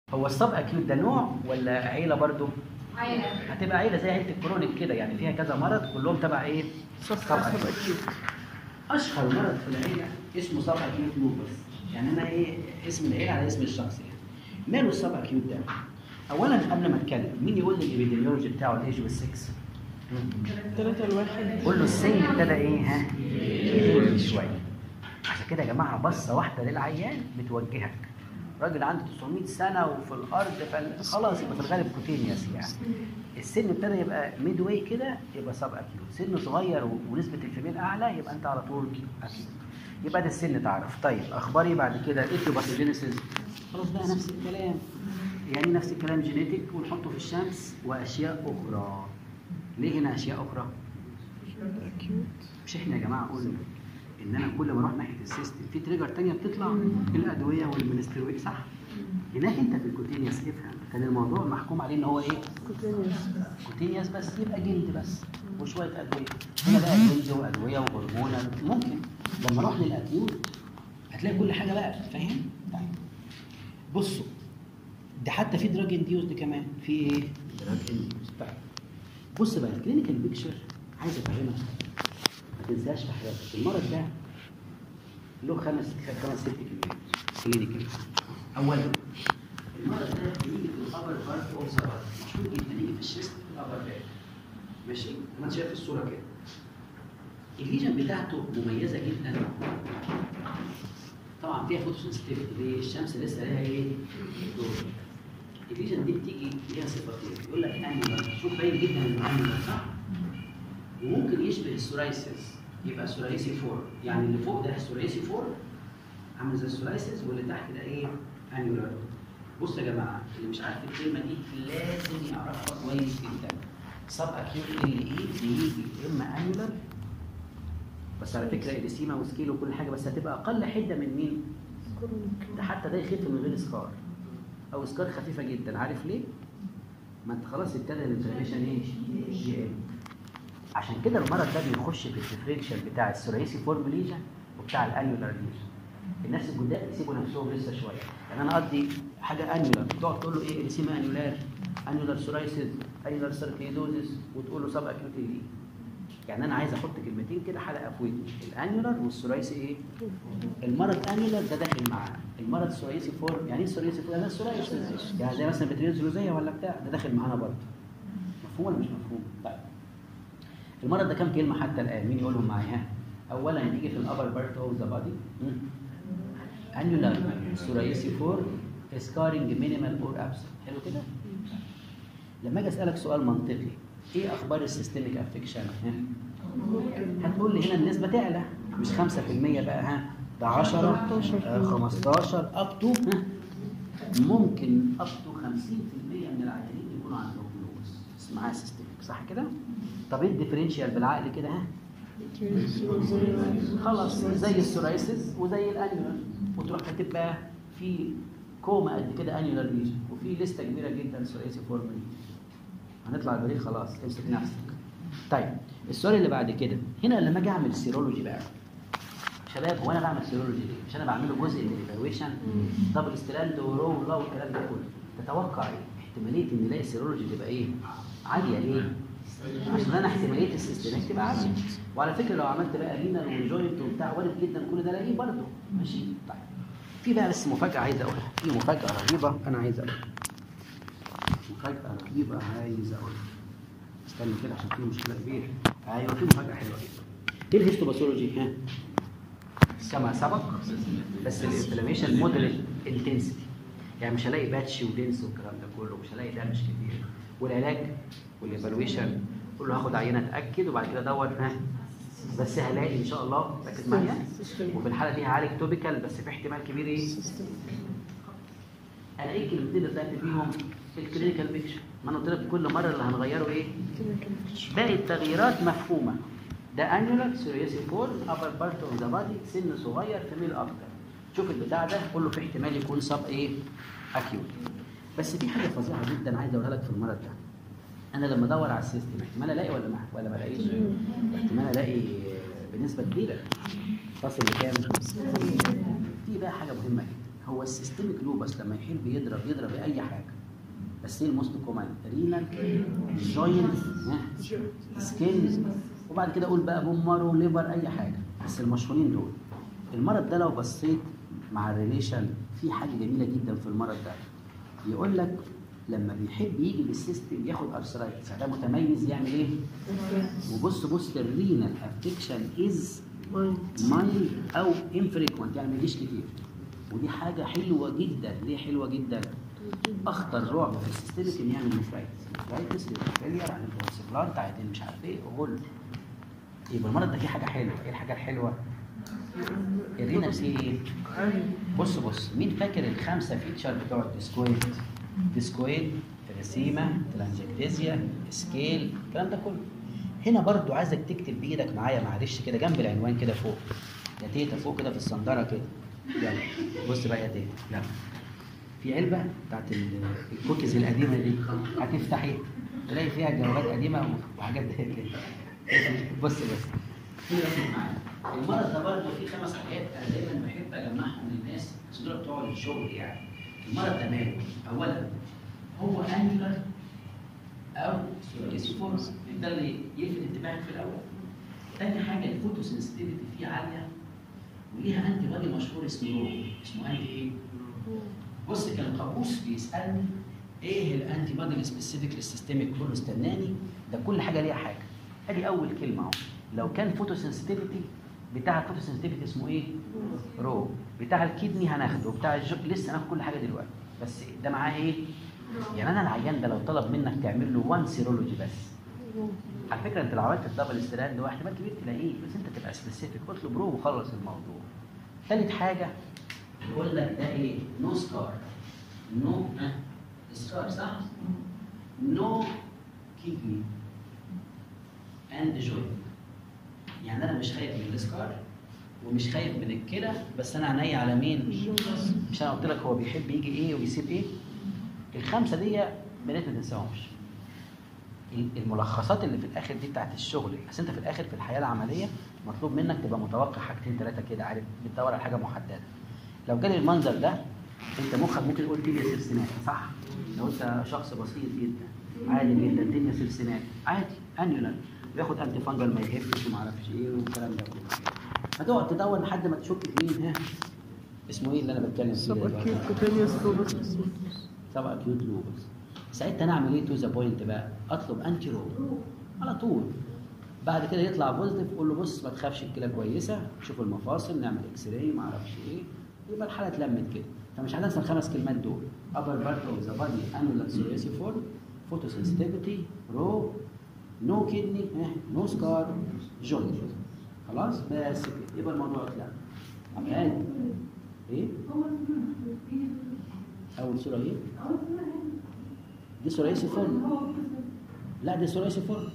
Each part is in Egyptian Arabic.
هو السب اكيوت ده نوع ولا عيله برضو عيلة هتبقى عيله زي عيله الكرونيك كده يعني فيها كذا مرض كلهم تبع ايه سب اكيوت اشهر مرض في العيله اسمه سب اكيوت لوبس يعني انا ايه اسم العيله على اسم الشخص يعني ماله السب اكيوت ده اولا قبل ما اتكلم مين يقول لي الابيديميولوجي بتاعه الايج والسكس ثلاثة الواحد قول له السن ابتدى ايه ها يقل شويه عشان كده يا جماعه بصه واحده للعيان بتوجهك راجل عنده 900 سنه وفي الارض فخلاص يبقى في الغالب كوتينيوس يعني السن ابتدى يبقى ميد واي كده يبقى سب اكيوت سن صغير و- ونسبه الفيميل اعلى يبقى انت على طول اكيوت يبقى ده السن تعرف طيب اخباري بعد كده ايثيوباثوجينيسيس خلاص بقى نفس الكلام يعني نفس الكلام جينيتك ونحطه في الشمس واشياء اخرى ليه هنا اشياء اخرى أكيوت مش احنا يا جماعه قلنا ان انا كل ما اروح ناحيه السيستم في تريجر تانية بتطلع الادويه والمنسترويد صح؟ هناك انت في الكوتينيوس افهم كان الموضوع محكوم عليه ان هو ايه؟ كوتينيوس كوتينيوس بس يبقى جلد بس وشويه ادويه هنا بقى جلد وادويه وهرمونال ممكن لما اروح للاكيوت هتلاقي كل حاجه بقى فاهم؟ طيب بصوا ده حتى في دراج انديوزد كمان في ايه؟ دراج انديوزد طيب بص بقى الكلينيكال بيكتشر عايز افهمك ما تنساش في حياتك المرض ده له خمس خمس ست كلمات كلينيكال اولا المرض ده بيجي في الابر بارت اوف ذا مشهور جدا يجي في الشيست في الابر بارت ماشي ما انت شايف الصوره كده الليجن بتاعته مميزه جدا طبعا فيها فوتو سنسيتيفيتي ليه الشمس لسه لها ايه دور الليجن دي بتيجي ليها صفتين يقول لك انيولار شوف باين جدا انه انيولار صح وممكن يشبه السورايسيس يبقى سورايسي فور يعني اللي فوق ده سورايسي فور عامل زي السورايسيس واللي تحت ده ايه انيولار بص يا جماعه اللي مش عارف الكلمه دي لازم يعرفها كويس جدا سب اكيوت ال اي بيجي اما انيولار بس على فكره الاسيما وسكيل وكل حاجه بس هتبقى اقل حده من مين؟ ده حتى ده يخف من غير سكار او سكار خفيفه جدا عارف ليه؟ ما انت خلاص ابتدى الانفلاميشن ايه؟ يقل عشان كده المرض ده بيخش في الديفرنشال بتاع الثوريسي فورم ليجن وبتاع الانيولار ليجن الناس الجداد يسيبوا نفسهم لسه شويه يعني انا اقضي حاجه انيولار تقعد تقول له ايه الاسيما انيولار انيولار سورايسيس انيولار ساركيدوزيس وتقول له سب اكيوت ايه يعني انا عايز احط كلمتين كده حلقه في ودني الانيولار والثوريسي ايه المرض انيولار ده داخل معاه المرض ثوريسي فورم يعني ايه ثوريسي فورم ده ثوريسيس يعني زي مثلا بتريوزولوزيه ولا بتاع ده داخل معانا برضه مفهوم ولا مش مفهوم طيب المرض ده كام كلمه حتى الان مين يقولهم معايا اولا بيجي في الابر بارت اوف ذا بادي انيولار ثوريسي فور سكارنج مينيمال اور ابسنت حلو كده لما اجي اسالك سؤال منطقي ايه اخبار السيستميك افكشن هتقول لي هنا النسبه تعلى مش 5% بقى ها ده 10 آه، 15 اب تو ممكن اب تو 50% من العيانين يكونوا عندهم لوز اسمها سيستميك صح كده طب ايه الديفرنشال بالعقل كده ها خلاص زي السورايسيس وزي الانيولار وتروح كاتب بقى في كوما قد كده انيولار ليجن وفي لسته كبيره جدا سورايسي فورم هنطلع البريق خلاص امسك نفسك طيب السؤال اللي بعد كده هنا لما اجي اعمل سيرولوجي بقى شباب هو انا بعمل سيرولوجي ليه؟ مش انا بعمله جزء من الايفالويشن دبل ستراند ورو ولا والكلام ده كله تتوقع ايه؟ احتماليه ان الاقي سيرولوجي تبقى ايه؟ عاليه ليه؟ عشان انا احتماليه السيستمك تبقى عاليه وعلى فكره لو عملت بقى لينر وجوينت وبتاع وارد جدا كل ده الاقيه برضه ماشي طيب في بقى بس مفاجاه عايز اقولها في مفاجاه رهيبه انا عايز اقولها مفاجاه رهيبه عايز اقولها استنى كده عشان في مشكله كبيره ايوه في مفاجاه حلوه جدا ايه الهيستوباثولوجي ها كما سبق بس الانفلاميشن موديل انتنسيتي يعني مش هلاقي باتش ودنس والكلام ده كله مش هلاقي دمج كتير والعلاج والايفالويشن كله هاخد عينه اتاكد وبعد كده ادور ها بس هلاقي ان شاء الله ركز معايا وفي الحاله دي هعالج توبيكال بس في احتمال كبير ايه انا ايه الكلمتين اللي طلعت بيهم الكلينيكال بيكشر ما انا قلت لك كل مره اللي هنغيره ايه باقي التغييرات مفهومه ده انيولار سيريسي فور ابر بارت اوف ذا بادي سن صغير فيميل اكتر شوف البتاع ده كله في احتمال يكون صاب ايه اكيوت بس في حاجه فظيعه جدا عايز اقولها لك في المرض ده انا لما ادور على السيستم احتمال الاقي ولا ما ولا ما الاقيش احتمال الاقي بنسبه كبيره تصل لكام في بقى حاجه مهمه جدا هو السيستميك لوبس لما يحب يضرب يضرب باي حاجه بس ايه الموست كومن رينال جوينت سكين وبعد كده اقول بقى بومر وليفر اي حاجه بس المشهورين دول المرض ده لو بصيت مع الريليشن في حاجه جميله جدا في المرض ده يقول لك لما بيحب يجي بالسيستم ياخد ارثرايتس ده متميز يعمل ايه؟ وبص بص الرينال افكشن از مايل او انفريكوينت يعني ما يجيش كتير ودي حاجه حلوه جدا ليه حلوه جدا؟ اخطر رعب في السيستمك ان يعمل نفرايتس نفرايتس فيلير عن البلانت عايزين مش عارف ايه وغل يبقى المرض ده فيه حاجه حلوه ايه الحاجه الحلوه؟ الرينال فيه ايه؟ بص بص مين فاكر الخمسه فيتشر بتوع الديسكويد ديسكويد تلاسيما تلانجكتيزيا سكيل الكلام ده كله هنا برضو عايزك تكتب بايدك معايا معلش كده جنب العنوان كده فوق يا تيتا فوق كده في الصندره كده يلا بص بقى يا تيتا يلا في علبه بتاعت ال- الكوكيز القديمه دي هتفتحي تلاقي فيها جوابات قديمه وحاجات زي كده بص بص المرض ده برضه فيه خمس حاجات انا دايما بحب اجمعهم للناس بس دول بتوع الشغل يعني المرض ده ماله؟ اولا هو انيولر او سوريسيفورس ده اللي يلفت انتباهك في الاول تاني حاجه الفوتوسنسيتيفيتي فيه عاليه وليها انتي بادي مشهور اسمه رو اسمه انتي ايه؟ بص كان قابوس بيسالني ايه الانتي بادي السبيسيفيك للسيستميك كله استناني ده كل حاجه ليها حاجه ادي اول كلمه اهو لو كان فوتوسنسيتيفيتي بتاع الفوتوسنسيتيفيتي اسمه ايه؟ رو بتاع الكدني هناخده بتاع الجو... لسه هناخد كل حاجه دلوقتي بس ده معاه ايه؟ يعني انا العيان ده لو طلب منك تعمل له وان سيرولوجي بس على فكره انت لو عملت الدبل ستراند ده احتمال كبير تلاقيه بس انت تبقى سبيسيفيك اطلب رو وخلص الموضوع ثالث حاجه يقول لك ده ايه؟ نو سكار نو سكار صح؟ نو كيدني اند جوينت يعني انا مش خايف من السكار ومش خايف من الكلى بس انا عينيا على مين؟ مش انا قلت لك هو بيحب يجي ايه ويسيب ايه؟ الخمسه دي بنات ما تنساهمش الملخصات اللي في الاخر دي بتاعت الشغل بس انت في الاخر في الحياه العمليه مطلوب منك تبقى متوقع حاجتين ثلاثه كده عارف بتدور على حاجه محدده لو جالي المنظر ده انت مخك ممكن يقول تينيا سيرسينات صح لو انت شخص بسيط جدا عادي جدا تينيا سيرسينات عادي انيولار وياخد انتي فانجل ما يهبش وما اعرفش ايه والكلام ده كله هتقعد تدور لحد ما تشك في مين ها اسمه ايه اللي انا بتكلم فيه سب ده اكيوت دلوقتي؟ كوتينيوس لوبس سبع اكيوت لوبس ساعتها نعمل ايه تو ذا بوينت بقى اطلب انتي رو على طول بعد كده يطلع بوزيتيف قول له بص ما تخافش الكلى كويسه شوف المفاصل نعمل اكس راي ما اعرفش ايه يبقى الحاله اتلمت كده فمش هننسى الخمس كلمات دول upper part of the body annular psoriasiform photosensitivity رو نو كدني نو سكار جوينت خلاص بس كده يبقى الموضوع اتلم طب عادي ايه اول صوره ايه دي ثلاثي فورم لا دي ثلاثي فورم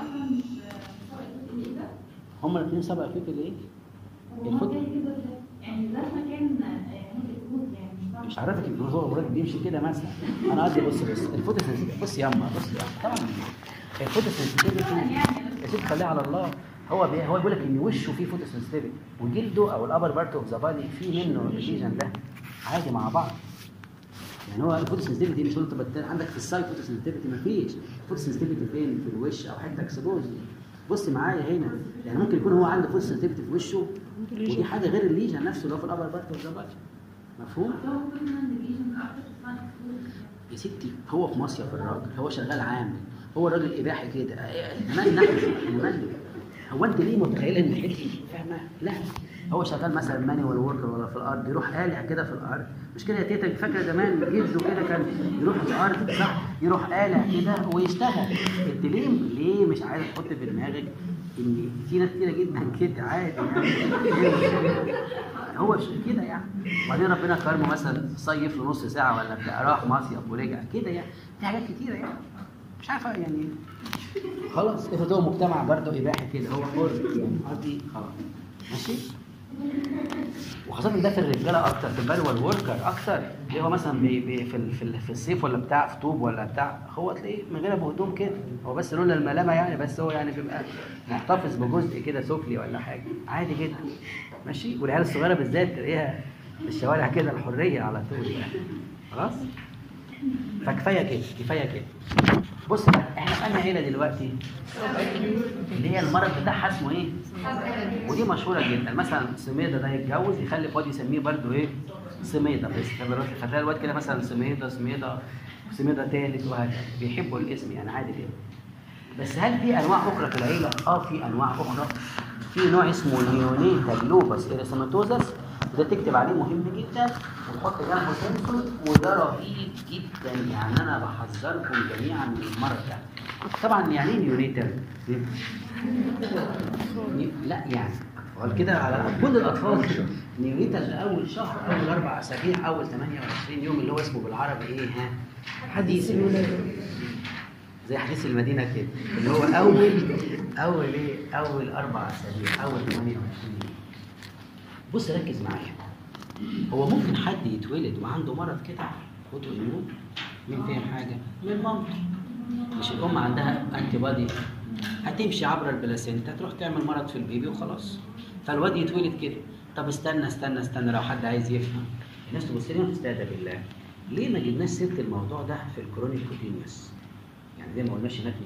هما الاثنين سبع فيك اللي ايه الفوت يعني ده مكان الفوت يعني مش عارفك ان هو الراجل بيمشي كده مثلا انا قصدي بص بص الفوت بص ياما بص ياما طبعا الفوت سنسيتيفيتي يا سيدي خليها على الله هو بي هو بيقول لك ان وشه فيه فوتو سنسيتيفيتي وجلده او الابر بارت اوف ذا بادي فيه منه الليجن ده عادي مع بعض يعني هو الفوتو سنسيتيفيتي مش انت بت- عندك في السايد فوتو سنسيتيفيتي مفيش فوتو سنسيتيفيتي فين في الوش او حته اكسبوز بص معايا هنا يعني ممكن يكون هو عنده فوتو سنسيتيفيتي في وشه ودي حاجه غير الليجن نفسه اللي هو في الابر بارت اوف ذا بادي مفهوم؟ يا ستي هو في مصيف الراجل هو شغال عامل هو راجل اباحي كده من نحن من هو انت ليه متخيله ان الحته دي فاهمه؟ لا هو شغال مثلا مانيوال وركر ولا في الارض يروح قالع كده في الارض مش كده يا تيتا فاكره زمان جده كده كان يروح الارض صح يروح قالع كده ويشتغل انت ليه ليه مش عايز تحط في دماغك ان في ناس كتيره جدا كده عادي يعني هو ش- كده يعني وبعدين ربنا كرمه مثلا صيف له نص ساعه ولا بتاع راح مصيف ورجع كده يعني في حاجات كتيره يعني مش عارفه يعني خلاص افرض هو مجتمع برضه اباحي كده هو حر يعني قصدي خلاص ماشي وخاصة ده في الرجالة أكتر في البلوى الوركر أكتر اللي هو مثلا بي بي في, ال- في, ال- في الصيف ولا بتاع في طوب ولا بتاع هو تلاقيه من غير أبو هدوم كده هو بس لولا الملامة يعني بس هو يعني بيبقى محتفظ بجزء كده سفلي ولا حاجة عادي جدا ماشي والعيال الصغيرة بالذات تلاقيها الشوارع كده الحريه على طول يعني خلاص فكفايه كده كفايه كده بص بقى احنا في انهي عيله دلوقتي اللي هي المرض بتاعها اسمه ايه ودي مشهوره جدا مثلا سميده ده يتجوز يخلف واد يسميه برضو ايه سميده بس فتلاقي الواد كده مثلا سميده سميده سميده تالت وهكذا بيحبوا الاسم يعني عادي كده بس هل في انواع اخرى في العيله؟ اه في انواع اخرى في نوع اسمه نيونيتال لوبس اريثماتوزس ده تكتب عليه مهم جدا وتحط جنبه سنسور وده رهيب جدا يعني انا بحذركم جميعا من المرض ده طبعا يعني ايه نيونيتال؟ ني- لا يعني هو كده على كل الاطفال كده نيونيتال ده اول شهر اول اربع اسابيع اول 28 يوم اللي هو اسمه بالعربي ايه ها؟ حديث الولاده زي حديث المدينة كده اللي هو أول أول إيه؟ أول أربع أسابيع أول 28 بص ركز معايا هو ممكن حد يتولد وعنده مرض كده اوتو اميون مين فاهم حاجة؟ من مامته مش الأم عندها أنتي بادي هتمشي عبر البلاسينتا تروح تعمل مرض في البيبي وخلاص فالواد يتولد كده طب استنى استنى استنى لو حد عايز يفهم الناس تبص لنا تستهدى بالله ليه ما جبناش سيره الموضوع ده في الكرونيك كوتينيوس يعني زي ما قلناش هناك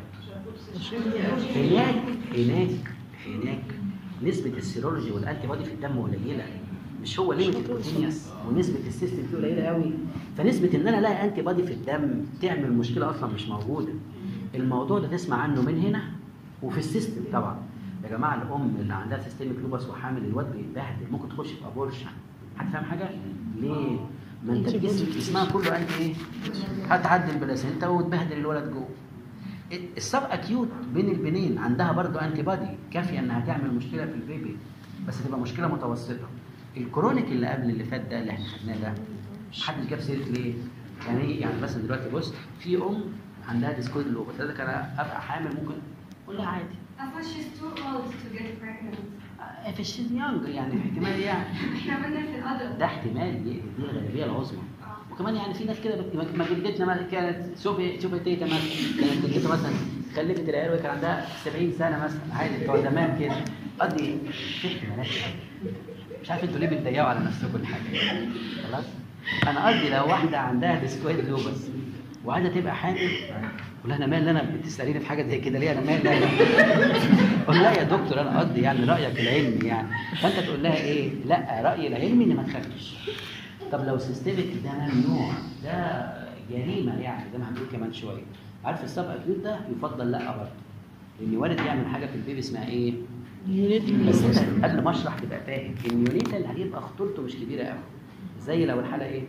نيونيتا هناك هناك هناك نسبة السيرولوجي والانتي بادي في الدم قليلة مش هو ليميت الكوتينيوس ونسبة السيستم فيه قليلة قوي فنسبة ان انا الاقي انتي بادي في الدم تعمل مشكلة اصلا مش موجودة الموضوع ده تسمع عنه من هنا وفي السيستم طبعا يا جماعة الام اللي عندها سيستميك لوبس وحامل الواد بيتبهدل ممكن تخش في ابورشن حد فاهم حاجة؟ ليه؟ ما انت الجسم جسمها كله انت ايه؟ هتعدي البلاسينتا وتبهدل الولد جوه السب اكيوت بين البنين عندها برضو انتي بادي كافيه انها تعمل مشكله في البيبي بس تبقى مشكله متوسطه الكرونيك اللي قبل اللي فات ده اللي احنا خدناه ده محدش جاب سيره ليه؟ يعني ايه يعني مثلا دلوقتي بص في ام عندها ديسكويد لوبس ده كان ابقى حامل ممكن اقول لها عادي I thought she's too old to get pregnant. آه، في الشيز يانج يعني احتمال يعني احنا عملنا في الأدب. ده احتمال دي دي الغالبيه العظمى وكمان يعني في ناس كده بت- ما- ما جدتنا مثلا كانت شوفي شوفي تيتا مثلا كانت جدتها مثلا خلفت العيال وهي كان عندها 70 سنه مثلا عادي بتوع زمان كده قضي في احتمالات مش عارف انتوا ليه بتضيقوا على نفسكم الحاجه خلاص انا قصدي لو واحده عندها ديسكويد لوبس وعايزه تبقى حامل قول لها انا مال انا بتساليني في حاجه زي كده ليه انا مال انا قول لها يا دكتور انا قصدي يعني رايك العلمي يعني فانت تقول لها ايه لا رايي العلمي ان ما تخافش طب لو سيستمك ده ممنوع ده جريمه يعني زي ما هنقول كمان شويه عارف السب اكيوت ده يفضل لا برضه لان وارد يعمل حاجه في البيبي اسمها ايه؟ بس انت قبل ما اشرح تبقى فاهم النيونيتال هيبقى خطورته مش كبيره قوي زي لو الحاله ايه؟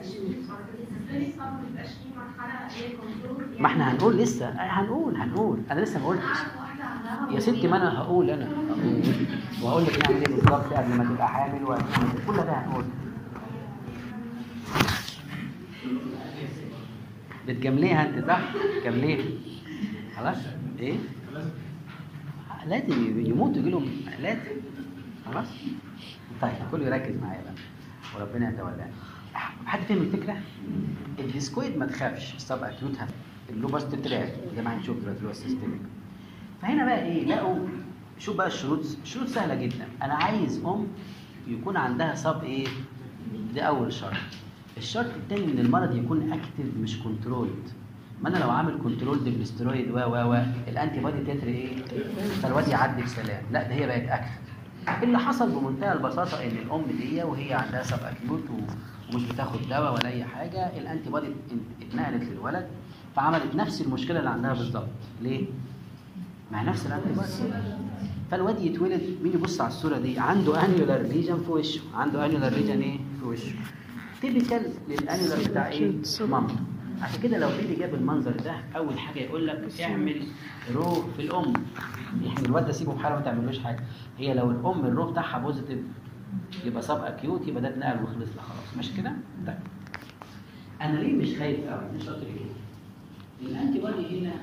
ما احنا هنقول لسه آه، هنقول هنقول انا لسه ما قلتش يا ستي ما انا هقول انا هقول. وهقول لك نعمل ايه بالظبط قبل ما تبقى حامل وهنعمل كل ده هنقول بتجامليها انت صح؟ جامليها خلاص؟ ايه؟ لازم يموتوا يجي لهم لازم خلاص؟ طيب كله يركز معايا بقى وربنا يتولانا حد فاهم الفكره؟ الديسكويد ما تخافش السب اكيوت هت- اللوباس تترعب زي ما هنشوف دلوقتي اللي هو السيستميك فهنا بقى ايه لقوا شوف بقى الشروط الشروط سهله جدا انا عايز ام يكون عندها صب ايه ده اول شرط الشرط الثاني ان المرض يكون اكتف مش كنترولد ما انا لو عامل كنترولد بالاسترويد و و و الانتي بودي تتر ايه فالواد يعدي بسلام لا ده هي بقت اكتف اللي حصل بمنتهى البساطه ان الام دي وهي عندها سب اكيوت و- ومش بتاخد دواء ولا اي حاجه الانتي بودي ات- اتنقلت للولد فعملت نفس المشكله اللي عندها بالظبط ليه؟ مع نفس الانتي بودي فالواد يتولد مين يبص على الصوره دي عنده انيولار ريجن في وشه عنده انيولار ريجن ايه في وشه تيبيكال للانيولار بتاع ايه مامته عشان كده لو بيبي جاب المنظر ده اول حاجه يقول لك اعمل رو في الام يعني الواد ده سيبه في حاله ما تعملوش حاجه هي لو الام الرو بتاعها بوزيتيف يبقى سب اكيوت يبقى ده اتنقل وخلص لا خلاص مش كده؟ طيب انا ليه مش خايف قوي مش شاطر كده الانتي بودي هنا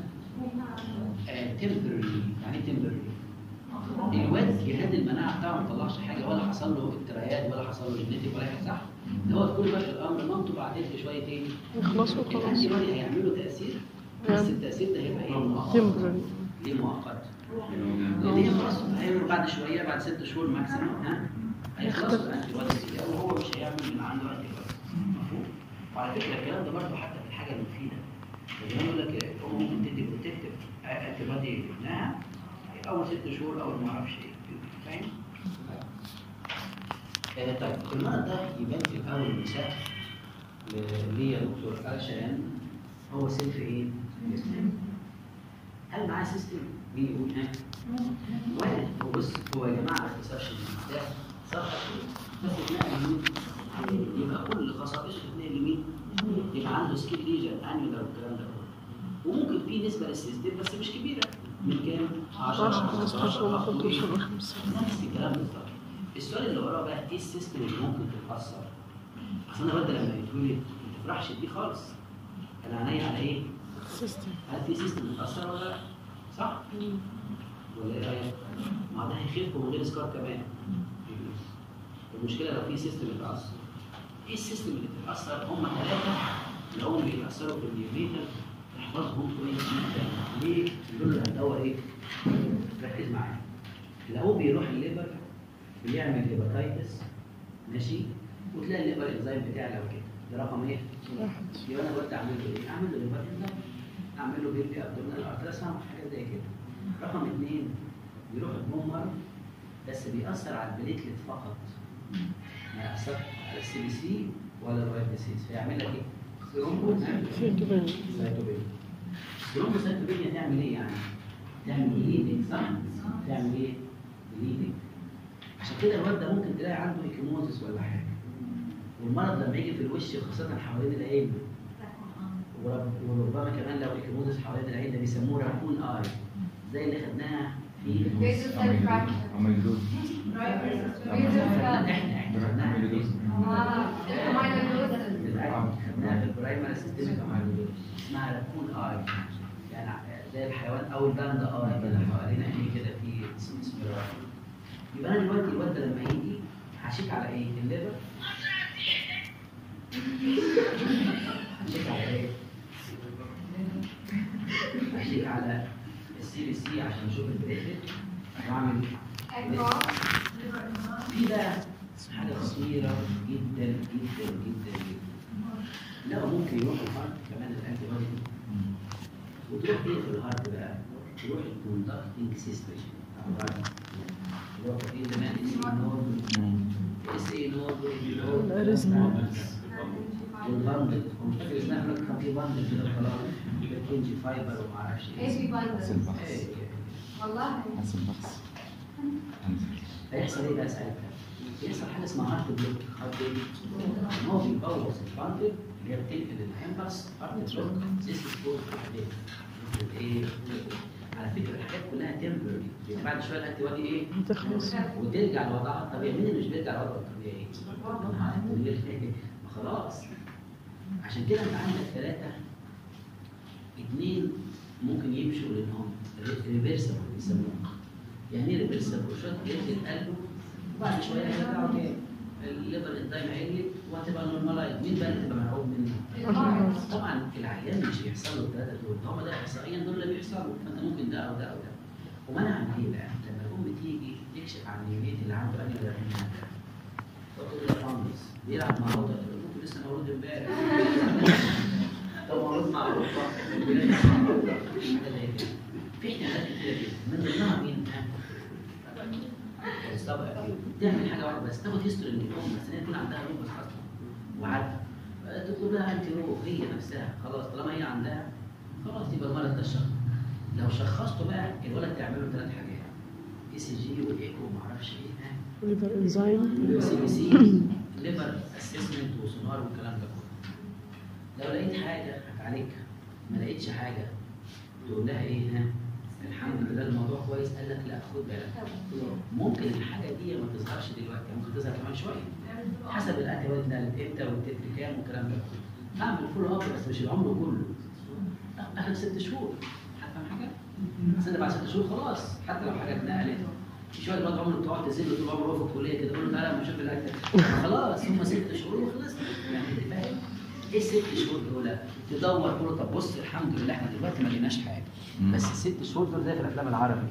تمبرري يعني ايه تمبرري الواد جهاز المناعه بتاعه ما طلعش حاجه ولا حصل له التريات ولا حصل له جينيتيك ولا حاجه صح؟ ده هو كل ما في الامر مامته بعدين بشويه ايه؟ يخلصوا خلاص الانتي بودي هيعمل له تاثير بس التاثير ده هيبقى ايه؟ مؤقت تمبرري ليه مؤقت؟ لان هي خلاص هيعمل بعد شويه بعد ست شهور ماكسيموم ها هيخلصوا الانتي بوديز دي وهو مش هيعمل من عنده انتي بوديز مفهوم؟ وعلى فكره الكلام ده برضه حتى في الحاجه المفيده لما يقول لك الام ممكن تدي بروتكتيف انتي بودي لابنها اول ست شهور اول ما اعرفش ايه فاهم؟ آه، طيب المرض ده يبان في الاول مثال ليه يا دكتور علشان هو سيلف ايه؟ هل معاه سيستم؟ مين يقول ها؟ واحد هو بص هو يا جماعه ما اختصرش ده صح بس اتنقل يمين يبقى كل خصائصه تتنقل يمين يبقى عنده سكيب ليجن انيولار والكلام ده كله وممكن في نسبه للسيستم بس مش كبيره من كام؟ 10 10 15 15 15 5 نفس الكلام بالظبط السؤال اللي وراه بقى ايه السيستم اللي ممكن تتاثر؟ اصل انا برضه لما يتولد ما تفرحش بيه خالص انا عينيا على ايه؟ سيستم هل في سيستم متاثر ولا لا؟ صح؟ ولا ايه رايك؟ ما ده هيخف من غير سكار كمان المشكله لو في سيستم اتاثر ايه السيستم اللي بتتاثر؟ هم ثلاثه اللي هم بيتاثروا في النيوميتال احفظهم كويس جدا ليه؟ دول اللي هندور ايه؟ ركز معايا لو بيروح الليبر بيعمل هيباتيتس ماشي وتلاقي الليبر انزيم بتاعي لو كده ده رقم ايه؟ واحد يبقى انا قلت اعمل له ايه؟ اعمل له ليبر انزيم اعمل له بيبي ابدومينال ارتراساوند حاجات زي كده رقم اثنين بيروح البومر بس بيأثر على البليتلت فقط ما يأثرش على السي بي سي ولا الوايت ديسيز فيعمل لك ايه؟ سيتوبين سايتوبينيا الثرومبوسايتوبينيا تعمل ايه يعني؟ تعمل بليدنج صح؟ تعمل ايه؟ بليدنج عشان كده الواد ده ممكن تلاقي عنده ايكيموزس ولا حاجه والمرض لما يجي في الوش خاصه حوالين العين ورب- وربما كمان لو ايكيموزس حوالين العين ده بيسموه راكون اي زي اللي خدناها في Basal cell fracture. أميلودوز Right? احنا Basal cell. احنا خدناها في أميلودوز Ah, amyloidosis. بالعكس، خدناها في البرايمري سيستميك اميلودوز اسمها راكون اي يعني زي الحيوان او الباندا اي كده حوالين عينيه كده في اسم اسمه راكون يبقى انا دلوقتي الواد ده لما يجي هشيك على ايه؟ الليفر هشيك على ايه؟ هشيك على السي بي سي عشان اشوف البريفت واعمل Echo. في بقى حاجه خطيره جدا جدا جدا جدا لا ممكن يروح الهارت كمان الانتي بودي وتروح ايه في الهارت بقى؟ تروح الكوندكتنج سيستم بتاع الهارت اللي هو في زمان اسمه نود اس اي نود الأريزما. والبندل ومش فاكر اسمها هناك كان في بندل كده خلاص كينجي فايبر وما اعرفش ايش ايه في بندل؟ إيه. والله حسن بخس أنزل هيحصل ايه بقى ساعتها؟ يحصل حاجه اسمها هارت بلوك هارت بلوك ان هو بيبوظ الباندل اللي هي بتنقل الهمبس هارت بلوك سيستم سبورت ايه على فكره الحاجات كلها تمبرري بعد شويه الانتي بودي ايه؟ تخلص وترجع لوضعها الطبيعي مين اللي مش بيرجع لوضعه الطبيعي؟ ما خلاص عشان كده انت عندك ثلاثه اثنين ممكن يمشوا لانهم ريفرسبل بيسموه يعني ايه ريفرسبل؟ شويه جلد قلبه وبعد شويه هيرجعوا تاني الليفر انزيم عليت وهتبقى نورمالايز مين بقى اللي تبقى مرعوب منه؟ طبعا العيان مش بيحصل له الثلاثه دول هم ده احصائيا دول اللي بيحصلوا فانت ممكن ده او ده او ده ومنع عن ايه بقى؟ لما الام تيجي تكشف عن النيونيت اللي عنده انهي ولا تقول له فانجس بيلعب مع عضله ممكن لسه مولود امبارح طب مولود مع عضله حاجه زي كده في احتمالات كتير جدا من ضمنها مين؟ السبق تعمل حاجه واحده بس تاخد هيستوري من الام بس هي يكون عندها روبس اصلا وعارفه تطلب لها انتي روب هي نفسها خلاص طالما هي عندها خلاص يبقى المرض ده شخص لو شخصته بقى الولد تعمل له ثلاث حاجات اي سي جي والايكو وما اعرفش ايه ها ليفر انزيم سي بي سي ليفر اسسمنت وسونار والكلام ده كله لو لقيت حاجه هتعالجها ما لقيتش حاجه تقول لها ايه ها الحمد لله الموضوع كويس قال لك لا خد بالك ممكن الحاجه دي ما تظهرش دلوقتي ممكن تظهر كمان شويه حسب الانتي بودي اتنقلت امتى والتتر كام والكلام ده كله بعمل فول اب بس مش العمر كله اخر ست شهور هتفهم حاجه؟ بس انت بعد ست شهور خلاص حتى لو حاجه اتنقلت في شويه بعد عمر بتقعد تزل طول عمره هو في الكليه كده تقول له تعالى اما اشوف الاكل خلاص هم ست شهور وخلص يعني انت فاهم؟ ايه الست شهور دول؟ تدور تقول له طب بص الحمد لله احنا دلوقتي ما لقيناش حاجه بس الست شهور دول زي في الافلام العربي كده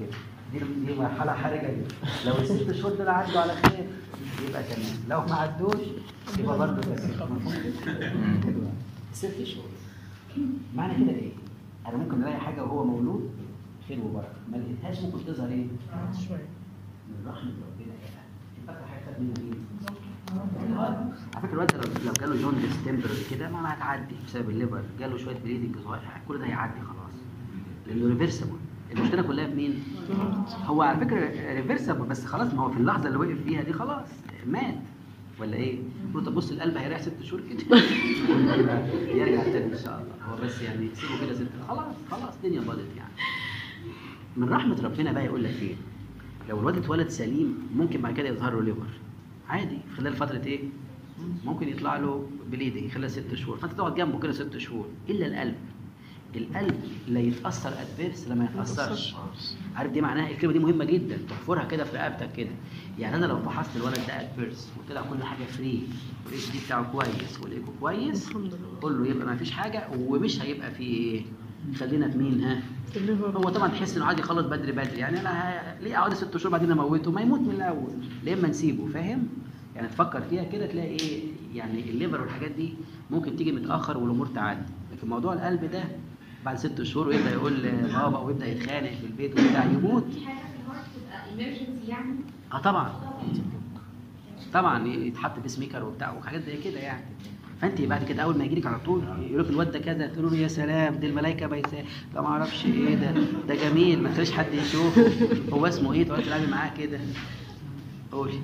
دي دي مرحله حرجه دي لو الست شهور دول عدوا على خير يبقى تمام لو ما عدوش يبقى برضه تمام مفهوم؟ ست شهور معنى كده ايه؟ انا ممكن الاقي حاجه وهو مولود خير وبركه ما لقيتهاش ممكن تظهر ايه؟ شوية من رحمه ربنا يا فاكر حاجه منها ايه؟ على فكره الواد لو لو جاله جون ديستمبر كده ما هتعدي بسبب الليفر جاله شويه بليدنج صغير كل ده هيعدي خلاص لانه ريفرسبل المشكله كلها في مين؟ هو على فكره ريفرسبل بس خلاص ما هو في اللحظه اللي وقف فيها دي خلاص مات ولا ايه؟ قلت طب بص القلب هيريح ست شهور كده يرجع تاني ان شاء الله هو بس يعني سيبه كده ست خلاص خلاص الدنيا باظت يعني من رحمه ربنا بقى يقول لك ايه؟ لو الواد اتولد سليم ممكن بعد كده يظهر له ليفر عادي خلال فتره ايه؟ ممكن يطلع له بليدنج خلال ست شهور فانت تقعد جنبه كده ست شهور الا القلب القلب لا يتاثر ادفيرس لما يتاثرش عارف دي معناها الكلمه دي مهمه جدا تحفرها كده في رقبتك كده يعني انا لو فحصت الولد ده ادفيرس وطلع كل حاجه فري والاتش دي بتاعه كويس والايكو كويس الحمد لله قول له يبقى ما فيش حاجه ومش هيبقى فيه ايه خلينا في مين ها الليفر هو طبعا تحس انه عادي يخلص بدري بدري يعني انا ه- ليه اقعد ست شهور بعدين اموته ما يموت من الاول ليه اما نسيبه فاهم يعني تفكر فيها كده تلاقي ايه يعني الليفر والحاجات دي ممكن تيجي متاخر والامور تعدي لكن موضوع القلب ده بعد ست شهور ويبدا يقول بابا ويبدا يتخانق في البيت وبتاع يموت في حاجه في الهارت تبقى emergency يعني اه طبعا طبعا يتحط بيس ميكر وبتاع وحاجات زي كده يعني فانت بعد كده اول ما يجي لك على طول يقول لك الواد ده كذا تقول له يا سلام دي الملائكه بيسا ده ما اعرفش ايه ده ده جميل ما تخليش حد يشوفه هو اسمه ايه تقعد تلعبي معاه كده قولي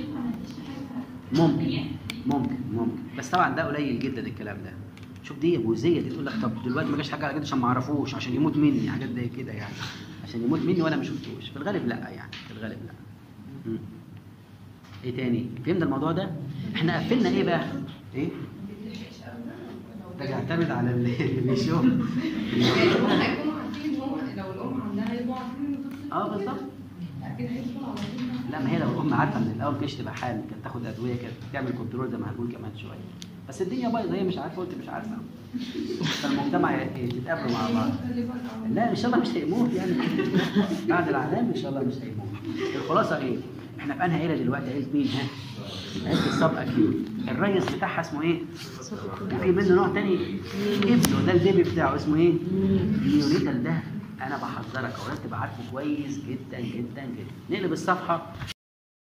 ممكن ممكن ممكن بس طبعا ده قليل جدا الكلام ده شوف دي ابوزيه دي تقول لك طب دلوقتي ما جاش حاجه على كده عشان ما اعرفوش عشان يموت مني حاجات زي كده يعني عشان يموت مني وانا ما شفتوش في الغالب لا يعني في الغالب لا مم. ايه تاني فهمنا الموضوع ده احنا قفلنا ايه بقى ايه ده يعتمد على اللي اللي بيشوف يعني هم هيكونوا عارفين ان هو لو الام عندها يبقوا عارفين ان الطفل اه بالظبط اكيد هيدخل على طول لا ما هي لو الام عارفه من الاول كانت تبقى حامل كانت تاخد ادويه كانت تعمل كنترول زي ما هنقول كمان شويه بس الدنيا بايظه هي مش عارفه وانت مش عارفه فالمجتمع يتقابلوا مع بعض لا ان شاء الله مش هيموت يعني بعد العذاب ان شاء الله مش هيموت الخلاصه ايه احنا في انهي عيله دلوقتي عيله مين ها عيله الصب اكيد الريس بتاعها اسمه ايه وفي منه نوع تاني ابنه ده البيبي بتاعه اسمه ايه نيونيتال ده انا بحذرك اولا تبقى عارفه كويس جدا جدا جدا نقلب الصفحه